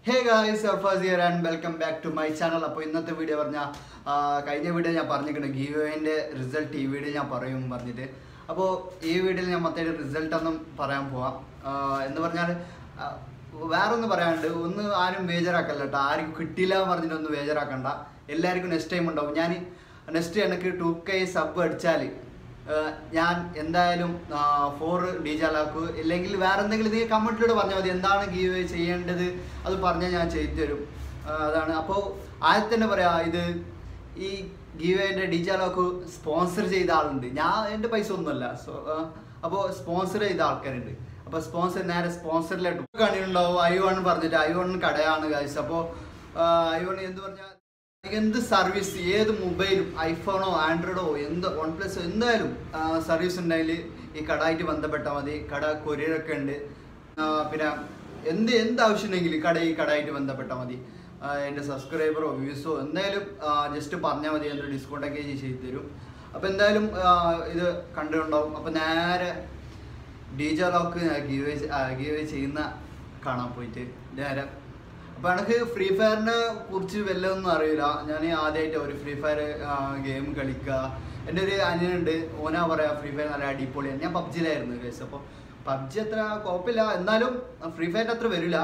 ഹേ guys അഫാസിയർ and welcome back to my channel അപ്പോൾ ഇന്നത്തെ വീഡിയോ പറഞ്ഞ കഴിഞ്ഞ വീഡിയോ ഞാൻ പറഞ്ഞിട്ടുണ്ട് ഗീവോയിൻ്റെ റിസൾട്ട് ഈ വീഡിയോ ഞാൻ പറയും പറഞ്ഞിട്ട് അപ്പോൾ ഈ വീഡിയോയിൽ ഞാൻ മൊത്തമായിട്ട് റിസൾട്ട് ഒന്നും പറയാൻ പോവാം ആ, എന്ന് പറഞ്ഞാൽ ആ, വേറെ ഒന്ന് പറയാനുണ്ട് ഒന്ന് ആരും ബേജാറാക്കല്ല കേട്ടോ ആരും കിട്ടിയില്ല എന്ന് പറഞ്ഞിട്ട് ഒന്ന് ബേജാറാക്കണ്ട എല്ലാവർക്കും നെക്സ്റ്റ് ടൈം ഉണ്ടാവും ഞാൻ നെക്സ്റ്റ് എനിക്ക് ടു കെ സബ് അടിച്ചാൽ ഏഹ് ഞാൻ എന്തായാലും ഫോർ ഡി ജാലാക്കു ഇല്ലെങ്കിൽ വേറെ എന്തെങ്കിലും നീ കമൻറ്റിലൂടെ പറഞ്ഞാൽ മതി എന്താണ് ഗീവ് ചെയ്യേണ്ടത് അത് പറഞ്ഞാൽ ഞാൻ ചെയ്തു തരും ഏഹ് അതാണ് അപ്പോൾ ആദ്യം തന്നെ പറയാം ഇത് ഈ ഗീവേൻ്റെ ഡി ജാലാക്കു സ്പോൺസർ ചെയ്ത ആളുണ്ട് ഞാൻ എൻ്റെ പൈസ ഒന്നുമല്ല സോ അപ്പോൾ സ്പോൺസർ ചെയ്ത ആൾക്കാരുണ്ട് അപ്പോൾ സ്പോൺസർ നേരെ സ്പോൺസറിലായിട്ട് കണ്ടിട്ടുണ്ടാവും ഐ വൺ പറഞ്ഞിട്ട് ഐ വൺ കടയാണ് കാഴ്ച അപ്പോൾ ഐ വൺ എന്ത് പറഞ്ഞാൽ എന്ത് സർവീസ് ഏത് മൊബൈലും ഐഫോണോ ആൻഡ്രോയിഡോ എന്ത് വൺ പ്ലസ് എന്തായാലും സർവീസ് ഉണ്ടെങ്കിൽ ഈ കടയായിട്ട് ബന്ധപ്പെട്ടാൽ മതി കട കൊറിയറൊക്കെ ഉണ്ട് ആ, പിന്നെ എന്ത് എന്ത് ആവശ്യമുണ്ടെങ്കിലും കട ഈ കടയായിട്ട് ബന്ധപ്പെട്ടാൽ മതി ആ, എൻ്റെ സബ്സ്ക്രൈബറോ വ്യൂസോ എന്തായാലും ജസ്റ്റ് പറഞ്ഞാൽ മതി എൻ്റെ ഡിസ്കൗണ്ടൊക്കെ ചെയ്ത് തരും അപ്പോൾ എന്തായാലും ആ, ഇത് കണ്ടിട്ടുണ്ടാവും അപ്പോൾ നേരെ D J lock give give ചെയ്യുന്ന കാണാൻ പോയിട്ട് നേരെ അപ്പോൾ എനിക്ക് ഫ്രീ ഫയറിനെ കുറിച്ച് വല്ലതൊന്നും അറിയില്ല ഞാൻ ആദ്യമായിട്ട് ഒരു ഫ്രീ ഫയർ ഗെയിം കളിക്കുക എൻ്റെ ഒരു അനിയനുണ്ട് ഓനാ പറയാ ഫ്രീ ഫയർ നല്ല അടിപൊളിയാണ് ഞാൻ പബ്ജിയിലായിരുന്നു കേസ് അപ്പോൾ പബ്ജി അത്ര കുഴപ്പമില്ല എന്നാലും ഫ്രീ ഫയറിൻ്റെ അത്ര വരില്ല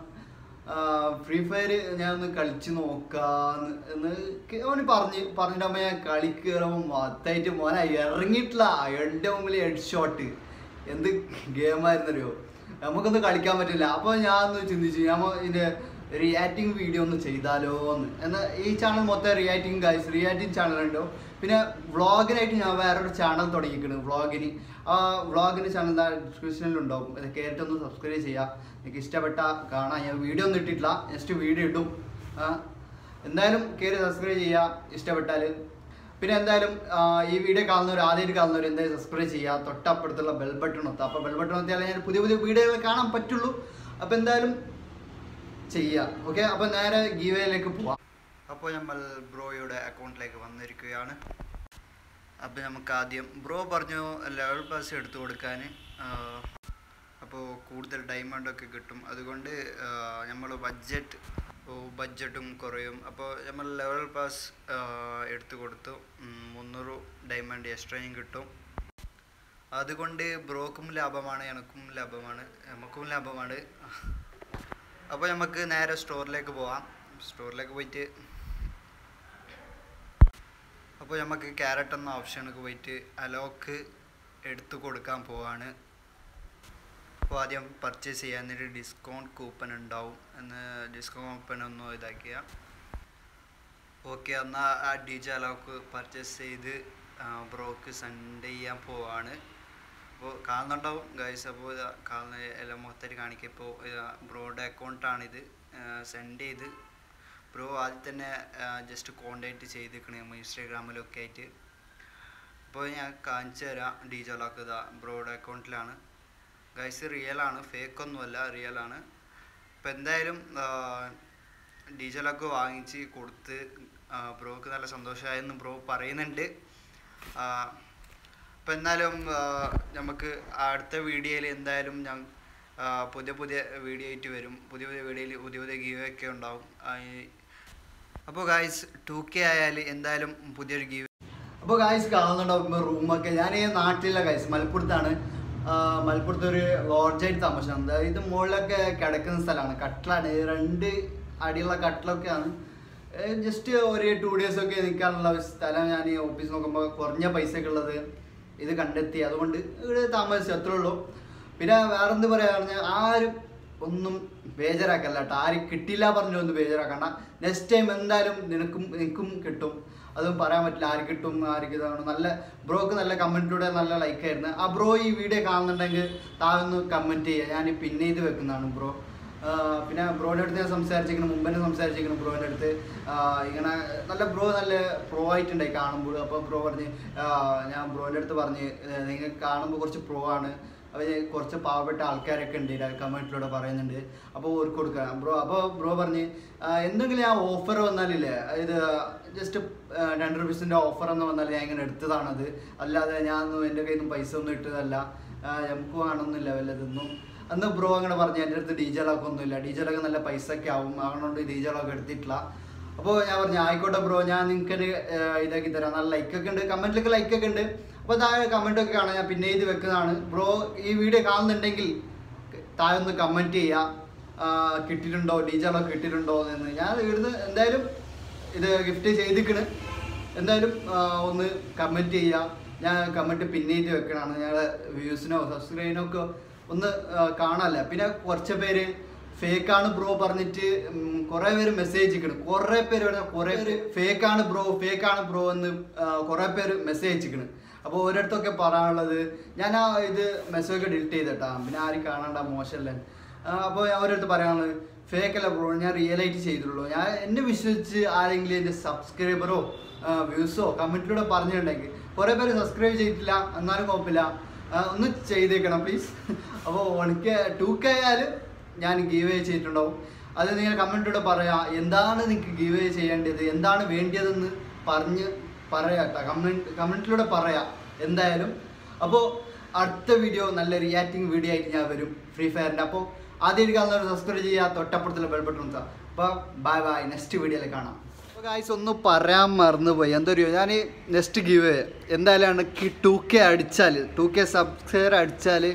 ഫ്രീ ഫയർ ഞാൻ ഒന്ന് കളിച്ച് നോക്കാന്ന് എന്ന് കെ- ഓന് പറഞ്ഞ് പറഞ്ഞിട്ടാകുമ്പോൾ ഞാൻ കളി കയറുമ്പോൾ മൊത്തമായിട്ട് മോനെ ഇറങ്ങിയിട്ടില്ല എൻ്റെ മുമ്പിൽ ഹെഡ് ഷോട്ട് എന്ത് ഗെയിമായിരുന്നല്ലോ നമുക്കൊന്നും കളിക്കാൻ പറ്റില്ല അപ്പോൾ ഞാൻ ഒന്ന് ചിന്തിച്ചു ഞാൻ ഇതിൻ്റെ റിയാക്ടിങ് വീഡിയോ ഒന്ന് ചെയ്താലോ എന്ന് എന്നാൽ ഈ ചാനൽ മൊത്തം റിയാക്ടിങ് ഗൈസ് റിയാക്ടിങ് ചാനൽ ഉണ്ടോ പിന്നെ വ്ളോഗിനായിട്ട് ഞാൻ വേറൊരു ചാനൽ തുടങ്ങിയിരിക്കുന്നു വ്ളോഗിന് ആ വ്ളോഗിൻ്റെ ചാനൽ എന്താ ഡിസ്ക്രിപ്ഷനിലുണ്ടാവും ഇത് കയറിയിട്ടൊന്ന് സബ്സ്ക്രൈബ് ചെയ്യുക എനിക്ക് ഇഷ്ടപ്പെട്ട കാണാൻ ഞാൻ വീഡിയോ ഒന്നും ഇട്ടിട്ടില്ല നെക്സ്റ്റ് വീഡിയോ ഇടും ആ, എന്തായാലും കയറി സബ്സ്ക്രൈബ് ചെയ്യുക ഇഷ്ടപ്പെട്ടാൽ പിന്നെ എന്തായാലും ആ, ഈ വീഡിയോ കാണുന്നവർ ആദ്യമായിട്ട് കാണുന്നവർ എന്തായാലും സബ്സ്ക്രൈബ് ചെയ്യുക തൊട്ടപ്പുറത്തുള്ള ബെൽ ബട്ടൺ ഒത്താം അപ്പോൾ ബെൽ ബട്ടൺ ഒത്തിയാലേ ഞാൻ പുതിയ പുതിയ വീഡിയോകൾ കാണാൻ പറ്റുള്ളൂ അപ്പോൾ എന്തായാലും ചെയ്യുക ഓക്കെ അപ്പോൾ നേരെ ഗീവയിലേക്ക് പോവാം അപ്പോൾ നമ്മൾ ബ്രോയുടെ അക്കൗണ്ടിലേക്ക് വന്നിരിക്കുകയാണ് അപ്പോൾ നമുക്ക് ആദ്യം ബ്രോ പറഞ്ഞു ലെവൽ പാസ് എടുത്തു കൊടുക്കാൻ അപ്പോൾ കൂടുതൽ ഡയമണ്ട് ഒക്കെ കിട്ടും അതുകൊണ്ട് നമ്മൾ ബഡ്ജറ്റ് ബഡ്ജറ്റും കുറയും അപ്പോൾ നമ്മൾ ലെവൽ പാസ് എടുത്തു കൊടുത്തു ഉം, മുന്നൂറ് ഡയമണ്ട് എക്സ്ട്രയും കിട്ടും അതുകൊണ്ട് ബ്രോക്കും ലാഭമാണ് എനക്കും ലാഭമാണ് നമുക്കും ലാഭമാണ് അപ്പോൾ നമുക്ക് നേരെ സ്റ്റോറിലേക്ക് പോവാം സ്റ്റോറിലേക്ക് പോയിട്ട് അപ്പോൾ നമുക്ക് ക്യാരറ്റ് എന്ന ഓപ്ഷനൊക്കെ പോയിട്ട് അലോക്ക് എടുത്തു കൊടുക്കാൻ പോവാണ് അപ്പോൾ ആദ്യം പർച്ചേസ് ചെയ്യാൻ ഒരു ഡിസ്കൗണ്ട് കൂപ്പൺ ഉണ്ടാവും എന്ന് ഡിസ്കൗണ്ട് കൂപ്പൺ ഒന്ന് ഇതാക്കിയ ഓക്കെ എന്നാൽ ആ ഡി ജെ അലോക്ക് പർച്ചേസ് ചെയ്ത് ബ്രോക്ക് സെൻഡ് ചെയ്യാൻ പോവാണ് അപ്പോൾ കാണുന്നുണ്ടാവും ഗൈസ് അപ്പോൾ ഇതാ കാണുന്ന എല്ലാം മൊത്തമായിട്ട് കാണിക്കുക ഇപ്പോൾ ബ്രോയുടെ അക്കൗണ്ടാണിത് സെൻഡ് ചെയ്ത് ബ്രോ ആദ്യം തന്നെ ജസ്റ്റ് കോണ്ടാക്ട് ചെയ്തിരിക്കണേ നമ്മൾ ഇൻസ്റ്റാഗ്രാമിലൊക്കെ ആയിട്ട് അപ്പോൾ ഞാൻ കാണിച്ചു തരാം ഡി ജോലാക്ക് ഇതാ ബ്രോയുടെ അക്കൗണ്ടിലാണ് ഗൈസ് റിയൽ ആണ് ഫേക്ക് ഒന്നുമല്ല റിയൽ ആണ് അപ്പോൾ എന്തായാലും ഡി ജോലാക്ക് വാങ്ങിച്ച് കൊടുത്ത് ആ, ബ്രോക്ക് നല്ല സന്തോഷമായെന്ന് ബ്രോ പറയുന്നുണ്ട് ആ, അപ്പോൾ എന്നാലും ആ, നമുക്ക് അടുത്ത വീഡിയോയിൽ എന്തായാലും ഞാൻ ആ, പുതിയ പുതിയ വീഡിയോ ആയിട്ട് വരും പുതിയ പുതിയ വീഡിയോയിൽ പുതിയ പുതിയ ഗീവ് ഒക്കെ ഉണ്ടാവും ആ, ഈ- അപ്പോൾ ഗായ്സ് ടു കെ ആയാൽ എന്തായാലും പുതിയൊരു ഗീവ് അപ്പോൾ ഗായ്സ് കാണുന്നുണ്ടാവും റൂമൊക്കെ ഞാൻ ഈ നാട്ടിലെ ഗായ്സ് മലപ്പുറത്താണ് ആ, മലപ്പുറത്ത് ഒരു ലോഡ്ജായിട്ട് താമസിക്കുന്നത് അതായത് മുകളിലൊക്കെ കിടക്കുന്ന സ്ഥലമാണ് കട്ടിലാണ് രണ്ട് അടിയുള്ള കട്ടിലൊക്കെയാണ് ജസ്റ്റ് ഒരു ടു ഡേയ്സ് ഒക്കെ നിൽക്കാനുള്ള ഒരു സ്ഥലം ഞാൻ ഈ ഓഫീസ് നോക്കുമ്പോൾ കുറഞ്ഞ പൈസയൊക്കെ ഉള്ളത് ഇത് കണ്ടെത്തി അതുകൊണ്ട് ഇവിടെ താമസിച്ചു അത്രേ ഉള്ളൂ പിന്നെ വേറെന്ത് പറയാ പറഞ്ഞാൽ ആരും ഒന്നും ബേജാറാക്കല്ല കേട്ടോ ആരും കിട്ടില്ല പറഞ്ഞൊന്നും ബേജാറാക്കണ്ട നെക്സ്റ്റ് ടൈം എന്തായാലും നിനക്കും നിനക്കും കിട്ടും അതും പറയാൻ പറ്റില്ല ആര് കിട്ടും ആർക്ക് ഇതാണ് നല്ല ബ്രോക്ക് നല്ല കമൻറ്റിലൂടെ നല്ല ലൈക്ക് ആയിരുന്നു ആ ബ്രോ ഈ വീഡിയോ കാണുന്നുണ്ടെങ്കിൽ താഴൊന്ന് കമൻറ്റ് ചെയ്യുക ഞാൻ പിന്നെ ഇത് വെക്കുന്നതാണ് ബ്രോ പിന്നെ ബ്രോയുടെ അടുത്ത് ഞാൻ സംസാരിച്ചിരിക്കണം മുമ്പ് തന്നെ സംസാരിച്ചിരിക്കണം ബ്രോയുടെ അടുത്ത് ആ, ഇങ്ങനെ നല്ല ബ്രോ നല്ല പ്രോ ആയിട്ടുണ്ടായി കാണുമ്പോൾ അപ്പോൾ ബ്രോ പറഞ്ഞ് ആ, ഞാൻ ബ്രോയുടെ അടുത്ത് പറഞ്ഞ് നിങ്ങൾ കാണുമ്പോൾ കുറച്ച് പ്രോ ആണ് അവർ കുറച്ച് പാവപ്പെട്ട ആൾക്കാരൊക്കെ ഉണ്ട് കമൻറ്റിലൂടെ പറയുന്നുണ്ട് അപ്പോൾ ഓർക്ക് കൊടുക്കുക ബ്രോ അപ്പോൾ ബ്രോ പറഞ്ഞ് ആ, എന്തെങ്കിലും ആ ഓഫർ വന്നാലില്ലേ ഇത് ജസ്റ്റ് രണ്ട് റുപ്പീസിൻ്റെ ഓഫർ എന്ന് വന്നാൽ ഞാൻ ഇങ്ങനെ എടുത്തതാണത് അല്ലാതെ ഞാൻ ഒന്നും എൻ്റെ കയ്യിൽ നിന്ന് പൈസ ഒന്നും ഇട്ടതല്ല ആ, നമുക്ക് വേണമെന്നില്ല വല്ലതൊന്നും അന്ന് ബ്രോ അങ്ങനെ പറഞ്ഞു എൻ്റെ അടുത്ത് ഡി ജെലൊക്കെ ഒന്നുമില്ല ഡി ജെലൊക്കെ നല്ല പൈസ ഒക്കെ ആവും അതുകൊണ്ട് ഡി ജെലൊക്കെ എടുത്തിട്ടില്ല അപ്പോൾ ഞാൻ പറഞ്ഞു ആയിക്കോട്ടെ ബ്രോ ഞാൻ നിങ്ങൾക്ക് ഇതാക്കി തരാം നല്ല ലൈക്കൊക്കെ ഉണ്ട് കമൻറ്റിലൊക്കെ ലൈക്കൊക്കെ ഉണ്ട് അപ്പോൾ താഴെ കമൻറ്റൊക്കെ കാണാം ഞാൻ പിന്നെ ഇത് വെക്കുന്നതാണ് ബ്രോ ഈ വീഡിയോ കാണുന്നുണ്ടെങ്കിൽ താഴെ ഒന്ന് കമൻറ്റ് ചെയ്യുക ആ, കിട്ടിയിട്ടുണ്ടോ ഡി ജെലൊക്കെ കിട്ടിയിട്ടുണ്ടോ എന്ന് ഞാൻ ഇവിടുന്ന് എന്തായാലും ഇത് ഗിഫ്റ്റ് ചെയ്തിക്കണ് എന്തായാലും ആ, ഒന്ന് കമൻറ്റ് ചെയ്യുക ഞാൻ കമൻറ്റ് പിന്നെ ചെയ്ത് വെക്കണതാണ് ഞങ്ങളെ വ്യൂസിനോ സബ്സ്ക്രൈബിനോ ഒക്കെ ഒന്ന് ആ, കാണാനല്ല പിന്നെ കുറച്ച് പേര് ഫേക്കാണ് ബ്രോ പറഞ്ഞിട്ട് ഉം, കുറേ പേര് മെസ്സേജ് അയക്കണം കുറേ പേര് പറഞ്ഞ കുറേ പേര് ഫേക്കാണ് ബ്രോ ഫേക്കാണ് ബ്രോ എന്ന് ആ, കുറേ പേര് മെസ്സേജ് അയച്ചിക്കണ് അപ്പോൾ ഓരോരുത്തൊക്കെ പറയാനുള്ളത് ഞാൻ ആ ഇത് മെസ്സേജ് ഒക്കെ ഡിലീറ്റ് ചെയ്തിട്ടാ പിന്നെ ആരും കാണണ്ട മോശമല്ലേ അപ്പോൾ ഞാൻ ഓരോരുത്തർ പറയാനുള്ളത് ഫേക്ക് അല്ല ബ്രോ ഞാൻ റിയലായിട്ട് ചെയ്തിട്ടുള്ളൂ ഞാൻ എന്നെ വിശ്വസിച്ച് ആരെങ്കിലും എൻ്റെ സബ്സ്ക്രൈബറോ വ്യൂസോ കമൻറ്റിലൂടെ പറഞ്ഞിട്ടുണ്ടെങ്കിൽ കുറേ പേര് സബ്സ്ക്രൈബ് ചെയ്തിട്ടില്ല എന്നാലും കുഴപ്പമില്ല ആ, ഒന്ന് ചെയ്തേക്കണം പ്ലീസ് അപ്പോൾ എനിക്ക് ടു കെ ആയാലും ഞാൻ ഗീവ് അവേ ചെയ്തിട്ടുണ്ടാവും അത് നിങ്ങൾ കമൻറ്റിലൂടെ പറയാം എന്താണ് നിങ്ങൾക്ക് ഗീവ് അവേ ചെയ്യേണ്ടത് എന്താണ് വേണ്ടിയതെന്ന് പറഞ്ഞ് പറയാട്ടോ കമൻറ്റ് കമൻറ്റിലൂടെ പറയാം എന്തായാലും അപ്പോൾ അടുത്ത വീഡിയോ നല്ല റിയാക്ടിങ് വീഡിയോ ആയിട്ട് ഞാൻ വരും ഫ്രീ ഫയറിൻ്റെ അപ്പോൾ ആദ്യം കാണുന്നവർ സബ്സ്ക്രൈബ് ചെയ്യുക തൊട്ടപ്പുറത്തുള്ള ബെൽ ബട്ടൺ നിർത്തുക അപ്പോൾ ബൈ ബൈ നെക്സ്റ്റ് വീഡിയോയിൽ കാണാം അപ്പോൾ ഗായ്സ് ഒന്ന് പറയാൻ മറന്നുപോയി എന്തൊരു ഞാൻ നെക്സ്റ്റ് ഗീവ് എന്തായാലും എനിക്ക് ടു കെ അടിച്ചാൽ ടു കെ സബ്സ്ക്രൈബർ അടിച്ചാൽ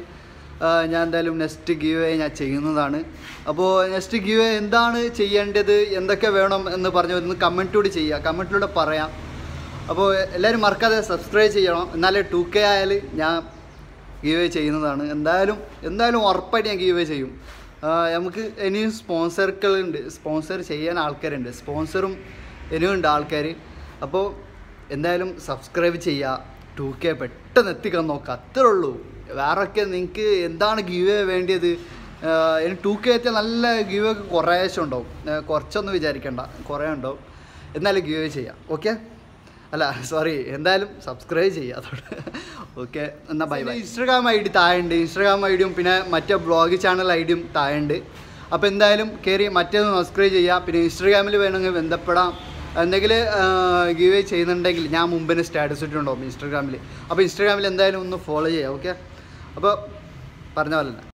ഞാൻ എന്തായാലും നെക്സ്റ്റ് ഗീവ് ഞാൻ ചെയ്യുന്നതാണ് അപ്പോൾ നെക്സ്റ്റ് ഗീവ് എന്താണ് ചെയ്യേണ്ടത് എന്തൊക്കെ വേണം എന്ന് പറഞ്ഞ് ഒന്ന് കമൻറ്റിലൂടെ ചെയ്യുക കമൻറ്റിലൂടെ പറയാം അപ്പോൾ എല്ലാവരും മറക്കാതെ സബ്സ്ക്രൈബ് ചെയ്യണം എന്നാലേ ടു കെ ആയാൽ ഞാൻ ഗീവ് ചെയ്യുന്നതാണ് എന്തായാലും എന്തായാലും ഉറപ്പായിട്ട് ഞാൻ ഗീവ് ചെയ്യും ആ, നമുക്ക് ഇനിയും സ്പോൺസറുകളുണ്ട് സ്പോൺസർ ചെയ്യാൻ ആൾക്കാരുണ്ട് സ്പോൺസറും ഇനിയും ഉണ്ട് ആൾക്കാർ അപ്പോൾ എന്തായാലും സബ്സ്ക്രൈബ് ചെയ്യുക ടു കെ പെട്ടെന്ന് എത്തിക്കാൻ നോക്കുക അത്രേ ഉള്ളൂ വേറൊക്കെ നിങ്ങൾക്ക് എന്താണ് ഗീവ് വേണ്ടിയത് ആ, ഇനി ടു കെ എത്തിയാൽ നല്ല ഗീവ് ഒക്കെ കുറേശ്ശെ ഉണ്ടാവും ആ, കുറച്ചൊന്നും വിചാരിക്കണ്ട കുറേ ഉണ്ടാവും എന്നാലും ഗീവ് ചെയ്യാം ഓക്കെ അല്ല സോറി എന്തായാലും സബ്സ്ക്രൈബ് ചെയ്യുക അതോടെ ഓക്കെ എന്നാൽ bye bye Instagram I D താഴെയുണ്ട് ഇൻസ്റ്റാഗ്രാം ഐ ഡിയും പിന്നെ മറ്റേ ബ്ലോഗ് ചാനൽ ഐ ഡിയും താഴെയുണ്ട് അപ്പോൾ എന്തായാലും കയറി മറ്റേത് സബ്സ്ക്രൈബ് ചെയ്യുക പിന്നെ ഇൻസ്റ്റാഗ്രാമിൽ വേണമെങ്കിൽ ബന്ധപ്പെടാം എന്തെങ്കിലും ഗീവ് ചെയ്യുന്നുണ്ടെങ്കിൽ ഞാൻ മുമ്പിന് സ്റ്റാറ്റസ് ഇട്ടിട്ടുണ്ടാവും ഇൻസ്റ്റാഗ്രാമിൽ അപ്പോൾ ഇൻസ്റ്റാഗ്രാമിൽ എന്തായാലും ഒന്ന് ഫോളോ ചെയ്യുക ഓക്കെ അപ്പോൾ പറഞ്ഞ പോലെ തന്നെ